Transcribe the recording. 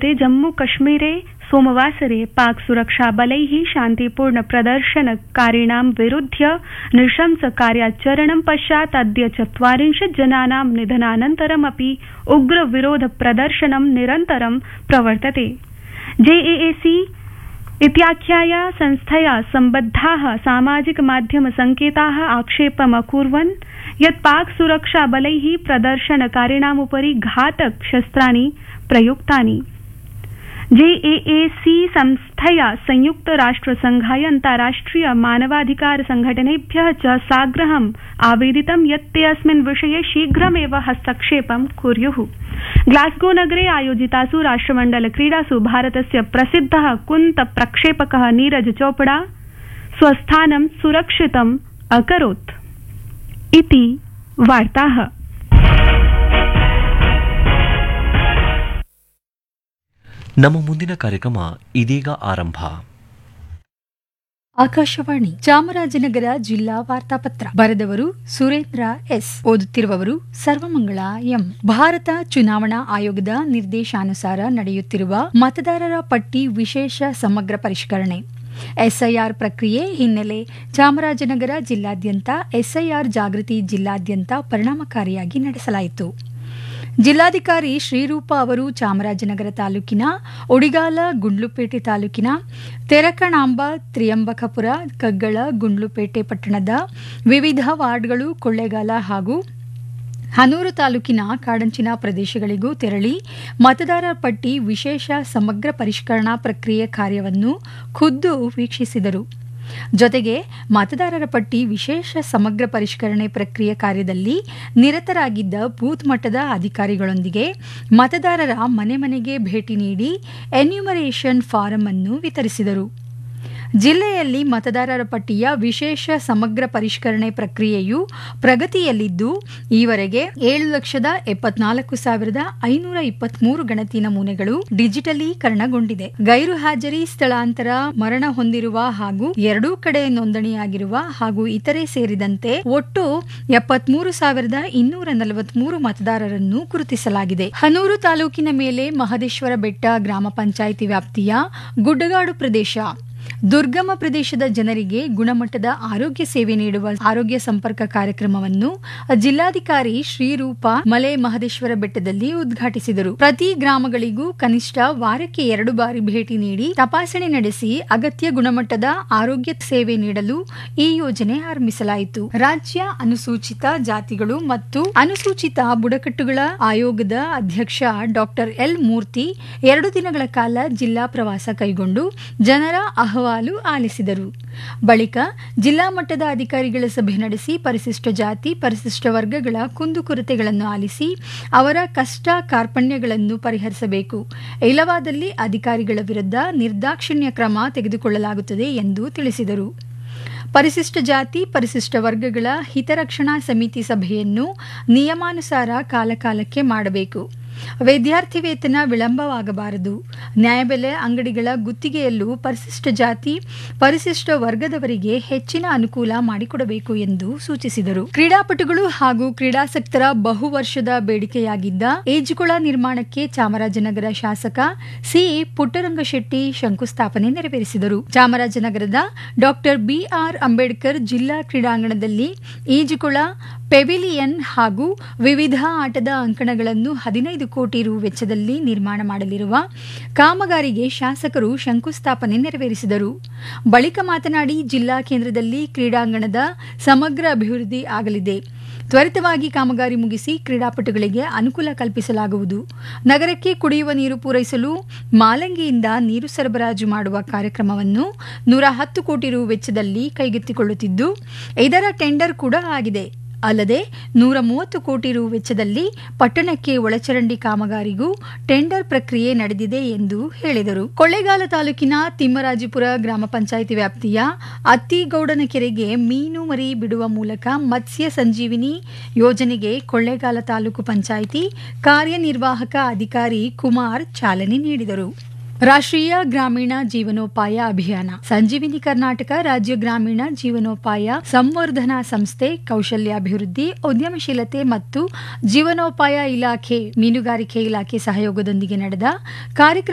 भारते जम्मूकश्मीरे सोमवासरे पाक सुरक्षाबलैः शान्तिपूर्ण प्रदर्शनकारिणां विरुध्य नृशंस कार्याचरणं पश्चात् अद्य चत्वारिंशत् जनानां निधनानन्तरमपि उग्र विरोध प्रदर्शनं निरन्तरं प्रवर्तते जेएएसी इत्याख्याया संस्थया सम्बद्धाः सामाजिक माध्यम संकेताः आक्षेपमकुर्वन् यत् पाक सुरक्षाबलैः प्रदर्शनकारिणामुपरि घातक शस्त्राणि प्रयुक्तानि जेएएसी संस्थया संयुक्त राष्ट्रसंघाय अन्ताराष्ट्रिय मानवाधिकार संघटनेभ्य च साग्रहम् आवेदितं यत् ते अस्मिन् विषये शीघ्रमेव हस्तक्षेपं कुर्यु ग्लास्गो नगरे आयोजितासु राष्ट्रमण्डल क्रीडासु भारतस्य प्रसिद्ध कुन्त प्रक्षेपक नीरज चोपड़ा स्वस्थानं सुरक्षितम् अकरोत् इति वार्ताः ನಮ್ಮ ಮುಂದಿನ ಕಾರ್ಯಕ್ರಮ ಇದೀಗ ಆರಂಭ ಆಕಾಶವಾಣಿ ಚಾಮರಾಜನಗರ ಜಿಲ್ಲಾ ವಾರ್ತಾಪತ್ರ ಬರೆದವರು ಸುರೇಂದ್ರ ಎಸ್ ಓದುತ್ತಿರುವವರು ಸರ್ವಮಂಗಳ ಎಂ ಭಾರತ ಚುನಾವಣಾ ಆಯೋಗದ ನಿರ್ದೇಶಾನುಸಾರ ನಡೆಯುತ್ತಿರುವ ಮತದಾರರ ಪಟ್ಟಿ ವಿಶೇಷ ಸಮಗ್ರ ಪರಿಷ್ಕರಣೆ ಎಸ್ಐಆರ್ ಪ್ರಕ್ರಿಯೆ ಹಿನ್ನೆಲೆ ಚಾಮರಾಜನಗರ ಜಿಲ್ಲಾದ್ಯಂತ ಎಸ್ಐಆರ್ ಜಾಗೃತಿ ಜಿಲ್ಲಾದ್ಯಂತ ಪರಿಣಾಮಕಾರಿಯಾಗಿ ನಡೆಸಲಾಯಿತು ಜಿಲ್ಲಾಧಿಕಾರಿ ಶ್ರೀರೂಪ ಅವರು ಚಾಮರಾಜನಗರ ತಾಲೂಕಿನ ಉಡಿಗಾಲ ಗುಂಡ್ಲುಪೇಟೆ ತಾಲೂಕಿನ ತೆರಕಣಾಂಬ ತ್ರಿಯಂಬಕಪುರ ಕಗ್ಗಳ ಗುಂಡ್ಲುಪೇಟೆ ಪಟ್ಟಣದ ವಿವಿಧ ವಾರ್ಡ್ಗಳು ಕೊಳ್ಳೇಗಾಲ ಹಾಗೂ ಹನೂರು ತಾಲೂಕಿನ ಕಾಡಂಚಿನ ಪ್ರದೇಶಗಳಿಗೂ ತೆರಳಿ ಮತದಾರರ ಪಟ್ಟಿ ವಿಶೇಷ ಸಮಗ್ರ ಪರಿಷ್ಕರಣಾ ಪ್ರಕ್ರಿಯೆ ಕಾರ್ಯವನ್ನು ಖುದ್ದು ವೀಕ್ಷಿಸಿದರು ಜೊತೆಗೆ ಮತದಾರರ ಪಟ್ಟಿ ವಿಶೇಷ ಸಮಗ್ರ ಪರಿಷ್ಕರಣೆ ಪ್ರಕ್ರಿಯೆ ಕಾರ್ಯದಲ್ಲಿ ನಿರತರಾಗಿದ್ದ ಬೂತ್ ಮಟ್ಟದ ಅಧಿಕಾರಿಗಳೊಂದಿಗೆ ಮತದಾರರ ಮನೆ ಮನೆಗೆ ಭೇಟಿ ನೀಡಿ ಎನ್ಯುಮರೇಷನ್ ಫಾರಂ ಅನ್ನು ವಿತರಿಸಿದರು ಜಿಲ್ಲೆಯಲ್ಲಿ ಮತದಾರರ ಪಟ್ಟಿಯ ವಿಶೇಷ ಸಮಗ್ರ ಪರಿಷ್ಕರಣೆ ಪ್ರಕ್ರಿಯೆಯು ಪ್ರಗತಿಯಲ್ಲಿದ್ದು ಈವರೆಗೆ ಏಳು ಲಕ್ಷದ ಎಪ್ಪತ್ನಾಲ್ಕು ಸಾವಿರದ ಐನೂರ ಇಪ್ಪತ್ಮೂರು ಗಣತಿ ನಮೂನೆಗಳು ಡಿಜಿಟಲೀಕರಣಗೊಂಡಿದೆ ಗೈರು ಹಾಜರಿ ಸ್ಥಳಾಂತರ ಮರಣ ಹೊಂದಿರುವ ಹಾಗೂ ಎರಡೂ ಕಡೆ ನೋಂದಣಿಯಾಗಿರುವ ಹಾಗೂ ಇತರೆ ಸೇರಿದಂತೆ ಒಟ್ಟು ಎಪ್ಪತ್ಮೂರು ಸಾವಿರದ ಇನ್ನೂರ ನಲವತ್ಮೂರು ಮತದಾರರನ್ನು ಗುರುತಿಸಲಾಗಿದೆ ಹನೂರು ತಾಲೂಕಿನ ಮೇಲೆ ಮಹದೇಶ್ವರ ಬೆಟ್ಟ ಗ್ರಾಮ ಪಂಚಾಯಿತಿ ವ್ಯಾಪ್ತಿಯ ಗುಡ್ಡಗಾಡು ಪ್ರದೇಶ ದುರ್ಗಮ ಪ್ರದೇಶದ ಜನರಿಗೆ ಗುಣಮಟ್ಟದ ಆರೋಗ್ಯ ಸೇವೆ ನೀಡುವ ಆರೋಗ್ಯ ಸಂಪರ್ಕ ಕಾರ್ಯಕ್ರಮವನ್ನು ಜಿಲ್ಲಾಧಿಕಾರಿ ಶ್ರೀರೂಪ ಮಲೆ ಮಹದೇಶ್ವರ ಬೆಟ್ಟದಲ್ಲಿ ಉದ್ಘಾಟಿಸಿದರು ಪ್ರತಿ ಗ್ರಾಮಗಳಿಗೂ ಕನಿಷ್ಠ ವಾರಕ್ಕೆ ಎರಡು ಬಾರಿ ಭೇಟಿ ನೀಡಿ ತಪಾಸಣೆ ನಡೆಸಿ ಅಗತ್ಯ ಗುಣಮಟ್ಟದ ಆರೋಗ್ಯ ಸೇವೆ ನೀಡಲು ಈ ಯೋಜನೆ ಆರಂಭಿಸಲಾಯಿತು ರಾಜ್ಯ ಅನುಸೂಚಿತ ಜಾತಿಗಳು ಮತ್ತು ಅನುಸೂಚಿತ ಬುಡಕಟ್ಟುಗಳ ಆಯೋಗದ ಅಧ್ಯಕ್ಷ ಡಾಕ್ಟರ್ ಎಲ್ ಮೂರ್ತಿ ಎರಡು ದಿನಗಳ ಕಾಲ ಜಿಲ್ಲಾ ಪ್ರವಾಸ ಕೈಗೊಂಡು ಜನರ ಅಹವಾಲು ಆಲಿಸಿದರು ಬಳಿಕ ಜಿಲ್ಲಾ ಮಟ್ಟದ ಅಧಿಕಾರಿಗಳ ಸಭೆ ನಡೆಸಿ ಪರಿಶಿಷ್ಟ ಜಾತಿ ಪರಿಶಿಷ್ಟ ವರ್ಗಗಳ ಕುಂದುಕೊರತೆಗಳನ್ನು ಆಲಿಸಿ ಅವರ ಕಷ್ಟ ಕಾರ್ಪಣ್ಯಗಳನ್ನು ಪರಿಹರಿಸಬೇಕು ಇಲ್ಲವಾದಲ್ಲಿ ಅಧಿಕಾರಿಗಳ ವಿರುದ್ಧ ನಿರ್ದಾಕ್ಷಿಣ್ಯ ಕ್ರಮ ತೆಗೆದುಕೊಳ್ಳಲಾಗುತ್ತದೆ ಎಂದು ತಿಳಿಸಿದರು ಪರಿಶಿಷ್ಟ ಜಾತಿ ಪರಿಶಿಷ್ಟ ವರ್ಗಗಳ ಹಿತರಕ್ಷಣಾ ಸಮಿತಿ ಸಭೆಯನ್ನು ನಿಯಮಾನುಸಾರ ಕಾಲಕಾಲಕ್ಕೆ ಮಾಡಬೇಕು ವಿದ್ಯಾರ್ಥಿ ವೇತನ ವಿಳಂಬವಾಗಬಾರದು ನ್ಯಾಯಬೆಲೆ ಅಂಗಡಿಗಳ ಗುತ್ತಿಗೆಯಲ್ಲೂ ಪರಿಶಿಷ್ಟ ಜಾತಿ ಪರಿಶಿಷ್ಟ ವರ್ಗದವರಿಗೆ ಹೆಚ್ಚಿನ ಅನುಕೂಲ ಮಾಡಿಕೊಡಬೇಕು ಎಂದು ಸೂಚಿಸಿದರು ಕ್ರೀಡಾಪಟುಗಳು ಹಾಗೂ ಕ್ರೀಡಾಸಕ್ತರ ಬಹು ವರ್ಷದ ಬೇಡಿಕೆಯಾಗಿದ್ದ ಈಜುಕೊಳ ನಿರ್ಮಾಣಕ್ಕೆ ಚಾಮರಾಜನಗರ ಶಾಸಕ ಸಿ ಪುಟ್ಟರಂಗಶೆಟ್ಟಿ ಶಂಕುಸ್ಥಾಪನೆ ನೆರವೇರಿಸಿದರು ಚಾಮರಾಜನಗರದ ಡಾಕ್ಟರ್ ಬಿಆರ್ ಅಂಬೇಡ್ಕರ್ ಜಿಲ್ಲಾ ಕ್ರೀಡಾಂಗಣದಲ್ಲಿ ಈಜುಕೊಳ ಪೆವಿಲಿಯನ್ ಹಾಗೂ ವಿವಿಧ ಆಟದ ಅಂಕಣಗಳನ್ನು ಹದಿನೈದು ಕೋಟಿ ರು ವೆಚ್ಚದಲ್ಲಿ ನಿರ್ಮಾಣ ಮಾಡಲಿರುವ ಕಾಮಗಾರಿಗೆ ಶಾಸಕರು ಶಂಕುಸ್ಥಾಪನೆ ನೆರವೇರಿಸಿದರು ಬಳಿಕ ಮಾತನಾಡಿ ಜಿಲ್ಲಾ ಕೇಂದ್ರದಲ್ಲಿ ಕ್ರೀಡಾಂಗಣದ ಸಮಗ್ರ ಅಭಿವೃದ್ಧಿ ಆಗಲಿದೆ ತ್ವರಿತವಾಗಿ ಕಾಮಗಾರಿ ಮುಗಿಸಿ ಕ್ರೀಡಾಪಟುಗಳಿಗೆ ಅನುಕೂಲ ಕಲ್ಪಿಸಲಾಗುವುದು ನಗರಕ್ಕೆ ಕುಡಿಯುವ ನೀರು ಪೂರೈಸಲು ಮಾಲಂಗಿಯಿಂದ ನೀರು ಸರಬರಾಜು ಮಾಡುವ ಕಾರ್ಯಕ್ರಮವನ್ನು ನೂರ ಹತ್ತು ಕೋಟಿ ರು ವೆಚ್ಚದಲ್ಲಿ ಕೈಗೆತ್ತಿಕೊಳ್ಳುತ್ತಿದ್ದು ಇದರ ಟೆಂಡರ್ ಕೂಡ ಆಗಿದೆ ಅಲ್ಲದೆ ನೂರ ಮೂವತ್ತು ಕೋಟಿ ರು ವೆಚ್ಚದಲ್ಲಿ ಪಟ್ಟಣಕ್ಕೆ ಒಳಚರಂಡಿ ಕಾಮಗಾರಿಗೂ ಟೆಂಡರ್ ಪ್ರಕ್ರಿಯೆ ನಡೆದಿದೆ ಎಂದು ಹೇಳಿದರು ಕೊಳ್ಳೇಗಾಲ ತಾಲೂಕಿನ ತಿಮ್ಮರಾಜಿಪುರ ಗ್ರಾಮ ಪಂಚಾಯಿತಿ ವ್ಯಾಪ್ತಿಯ ಅತ್ತಿಗೌಡನ ಕೆರೆಗೆ ಮೀನು ಮರಿ ಬಿಡುವ ಮೂಲಕ ಮತ್ಸ್ಯ ಸಂಜೀವಿನಿ ಯೋಜನೆಗೆ ಕೊಳ್ಳೇಗಾಲ ತಾಲೂಕು ಪಂಚಾಯಿತಿ ಕಾರ್ಯನಿರ್ವಾಹಕ ಅಧಿಕಾರಿ ಕುಮಾರ್ ಚಾಲನೆ ನೀಡಿದರು ರಾಷ್ಟ್ರೀಯ ಗ್ರಾಮೀಣ ಜೀವನೋಪಾಯ ಅಭಿಯಾನ ಸಂಜೀವಿನಿ ಕರ್ನಾಟಕ ರಾಜ್ಯ ಗ್ರಾಮೀಣ ಜೀವನೋಪಾಯ ಸಂವರ್ಧನಾ ಸಂಸ್ಥೆ ಕೌಶಲ್ಯಾಭಿವೃದ್ಧಿ ಉದ್ಯಮಶೀಲತೆ ಮತ್ತು ಜೀವನೋಪಾಯ ಇಲಾಖೆ ಮೀನುಗಾರಿಕೆ ಇಲಾಖೆ ಸಹಯೋಗದೊಂದಿಗೆ ನಡೆದ ಕಾರ್ಯಕ್ರಮ